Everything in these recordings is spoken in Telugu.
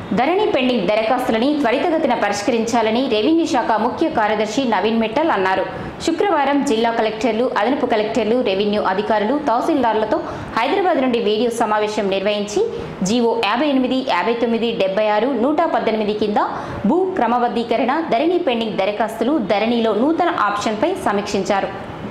ధరణి పెండింగ్ దరఖాస్తులని త్వరితగతిన పరిష్కరించాలని రెవెన్యూ శాఖ ముఖ్య కార్యదర్శి నవీన్ మిట్టల్ అన్నారు శుక్రవారం జిల్లా కలెక్టర్లు అదనపు కలెక్టర్లు రెవెన్యూ అధికారులు తహసీల్దార్లతో హైదరాబాద్ నుండి వీడియో సమావేశం నిర్వహించి జీవో యాభై ఎనిమిది యాభై తొమ్మిది డెబ్బై ఆరు నూట పద్దెనిమిది కింద భూ క్రమబద్ధీకరణ ధరణి పెండింగ్ దరఖాస్తులు ధరణిలో నూతన ఆప్షన్పై సమీక్షించారు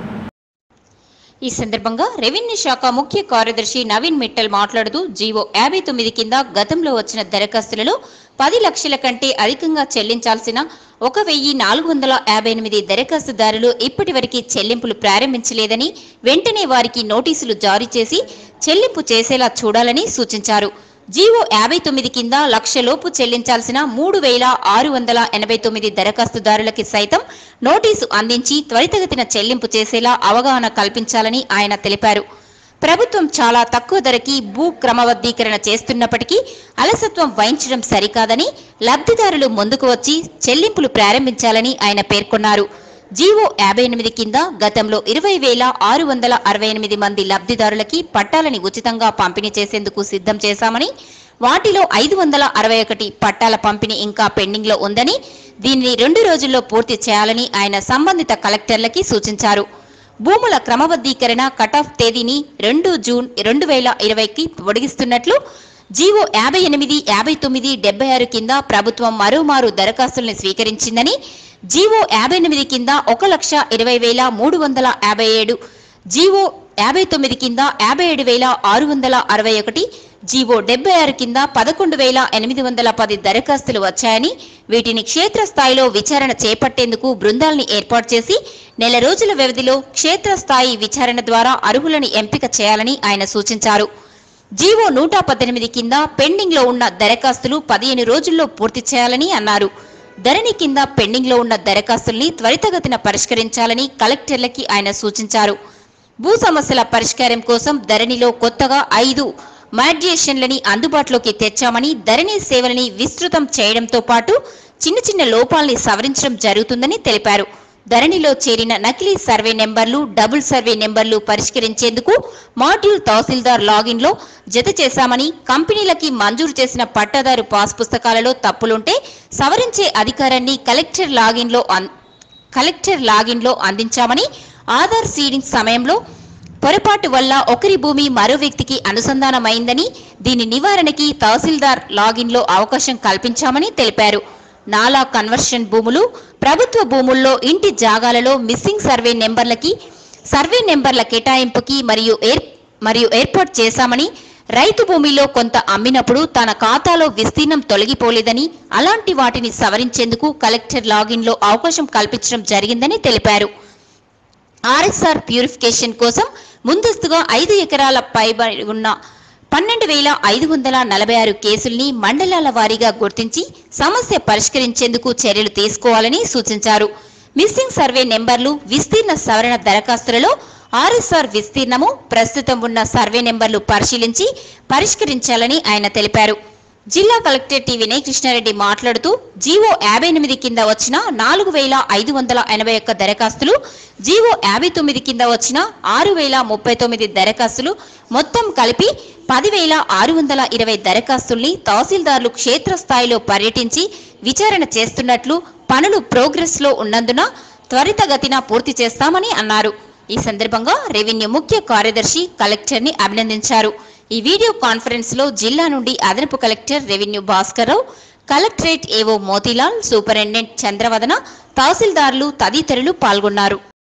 ఈ సందర్భంగా రెవెన్యూ శాఖ ముఖ్య కార్యదర్శి నవీన్ మిట్టల్ మాట్లాడుతూ జీవో యాభై తొమ్మిది కింద గతంలో వచ్చిన దరఖాస్తులలో పది లక్షల కంటే అధికంగా చెల్లించాల్సిన ఒక వెయ్యి నాలుగు వందల యాభై ఎనిమిది దరఖాస్తుదారులు ఇప్పటివరకు చెల్లింపులు ప్రారంభించలేదని వెంటనే వారికి నోటీసులు జారీ చేసి చెల్లింపు చేసేలా చూడాలని సూచించారు జీవో యాభై తొమ్మిది కింద లక్షలోపు చెల్లించాల్సిన మూడు వేల ఆరు వందల ఎనభై తొమ్మిది దరఖాస్తుదారులకి సైతం నోటీసు అందించి త్వరితగతిన చెల్లింపు చేసేలా అవగాహన కల్పించాలని ఆయన తెలిపారు ప్రభుత్వం చాలా తక్కువ ధరకి భూ క్రమబద్ధీకరణ చేస్తున్నప్పటికీ అలసత్వం వహించడం సరికాదని లబ్ధిదారులు ముందుకు వచ్చి చెల్లింపులు ప్రారంభించాలని ఆయన పేర్కొన్నారు జీవో యాభై ఎనిమిది కింద గతంలో ఇరవై వేల ఆరు వందల అరవై ఎనిమిది మంది లబ్ధిదారులకి పట్టాలని ఉచితంగా పంపిణీ చేసేందుకు సిద్ధం చేశామని వాటిలో ఐదు వందల అరవై ఒకటి పట్టాల పంపిణీ ఇంకా పెండింగ్లో ఉందని దీనిని రెండు రోజుల్లో పూర్తి చేయాలని ఆయన సంబంధిత కలెక్టర్లకి సూచించారు భూముల క్రమబద్ధీకరణ కటాఫ్ తేదీని రెండు జూన్ రెండు వేల ఇరవైకి పొడిగిస్తున్నట్లు జీవో యాభై ఎనిమిది యాభై తొమ్మిది డెబ్బై ఆరు కింద ప్రభుత్వం మరోమారు దరఖాస్తుల్ని స్వీకరించిందని జీవో యాభై ఎనిమిది కింద ఒక లక్ష ఇరవై వేల మూడు వందల యాభై ఏడు జీవో యాభై తొమ్మిది కింద యాభై ఏడు వేల ఆరు వందల అరవై ఒకటి జీవో డెబ్బై ఆరు కింద పదకొండు వేల ఎనిమిది వందల పది దరఖాస్తులు వచ్చాయని వీటిని క్షేత్రస్థాయిలో విచారణ చేపట్టేందుకు బృందాల్ని ఏర్పాటు చేసి నెల రోజుల వ్యవధిలో క్షేత్రస్థాయి విచారణ ద్వారా అర్హులను ఎంపిక చేయాలని ఆయన సూచించారు జీవో నూట పద్దెనిమిది కింద పెండింగ్ లో ఉన్న దరఖాస్తులు పదిహేను రోజుల్లో పూర్తి చేయాలని అన్నారు ధరణి కింద పెండింగ్ లో ఉన్న దరఖాస్తుల్ని త్వరితగతిన పరిష్కరించాలని కలెక్టర్లకి ఆయన సూచించారు భూ సమస్యల పరిష్కారం కోసం ధరణిలో కొత్తగా ఐదు మాడ్యుయేషన్లని అందుబాటులోకి తెచ్చామని ధరణి సేవలని విస్తృతం చేయడంతో పాటు చిన్న చిన్న లోపాల్ని సవరించడం జరుగుతుందని తెలిపారు ధరణిలో చేరిన నకిలీ సర్వే నెంబర్లు డబుల్ సర్వే నెంబర్లు పరిష్కరించేందుకు మాడ్యూల్ తహసీల్దార్ లాగిన్లో జత చేశామని కంపెనీలకి మంజూరు చేసిన పట్టాదారు పాస్ పుస్తకాలలో తప్పులుంటే సవరించే అధికారాన్ని కలెక్టర్ లాగిన్లో అన్- కలెక్టర్ లాగిన్లో అందించామని ఆధార్ సీడింగ్ సమయంలో పొరపాటు వల్ల ఒకరి భూమి మరో వ్యక్తికి అనుసంధానమైందని దీని నివారణకి తహసీల్దార్ లాగిన్లో అవకాశం కల్పించామని తెలిపారు నాలా కన్వర్షన్ భూములు ప్రభుత్వ భూముల్లో ఇంటి జాగాలలో మిస్సింగ్ సర్వే నెంబర్లకి సర్వే నెంబర్ల కేటాయింపుకి మరియు ఏర్ మరియు ఏర్పాటు చేశామని రైతు భూమిలో కొంత అమ్మినప్పుడు తన ఖాతాలో విస్తీర్ణం తొలగిపోలేదని అలాంటి వాటిని సవరించేందుకు కలెక్టర్ లాగిన్లో అవకాశం కల్పించడం జరిగిందని తెలిపారు ఆర్ఎస్ఆర్ ప్యూరిఫికేషన్ కోసం ముందస్తుగా ఐదు ఎకరాల పైబడి ఉన్న పన్నెండు వేల ఐదు వందల నలభై ఆరు కేసుల్ని మండలాల వారీగా గుర్తించి సమస్య పరిష్కరించేందుకు చర్యలు తీసుకోవాలని సూచించారు మిస్సింగ్ సర్వే నెంబర్లు విస్తీర్ణ సవరణ దరఖాస్తులలో ఆర్ఎస్ఆర్ విస్తీర్ణము ప్రస్తుతం ఉన్న సర్వే నెంబర్లు పరిశీలించి పరిష్కరించాలని ఆయన తెలిపారు జిల్లా కలెక్టర్ టి వినయ్ కృష్ణారెడ్డి మాట్లాడుతూ జీవో యాభై ఎనిమిది కింద వచ్చిన నాలుగు వేల ఐదు వందల ఎనభై ఒక్క దరఖాస్తులు జీవో యాభై తొమ్మిది కింద వచ్చిన ఆరు వేల ముప్పై తొమ్మిది దరఖాస్తులు మొత్తం కలిపి పదివేల ఆరు వందల ఇరవై దరఖాస్తుల్ని తహసీల్దార్లు క్షేత్రస్థాయిలో పర్యటించి విచారణ చేస్తున్నట్లు పనులు ప్రోగ్రెస్ లో ఉన్నందున త్వరితగతిన పూర్తి చేస్తామని అన్నారు ఈ సందర్భంగా రెవెన్యూ ముఖ్య కార్యదర్శి కలెక్టర్ ని అభినందించారు ఈ వీడియో కాన్ఫరెన్స్ లో జిల్లా నుండి అదనపు కలెక్టర్ రెవెన్యూ భాస్కర్రావు కలెక్టరేట్ ఏవో మోతీలాల్ సూపరింటెండెంట్ చంద్రవదన తహసీల్దార్లు తదితరులు పాల్గొన్నారు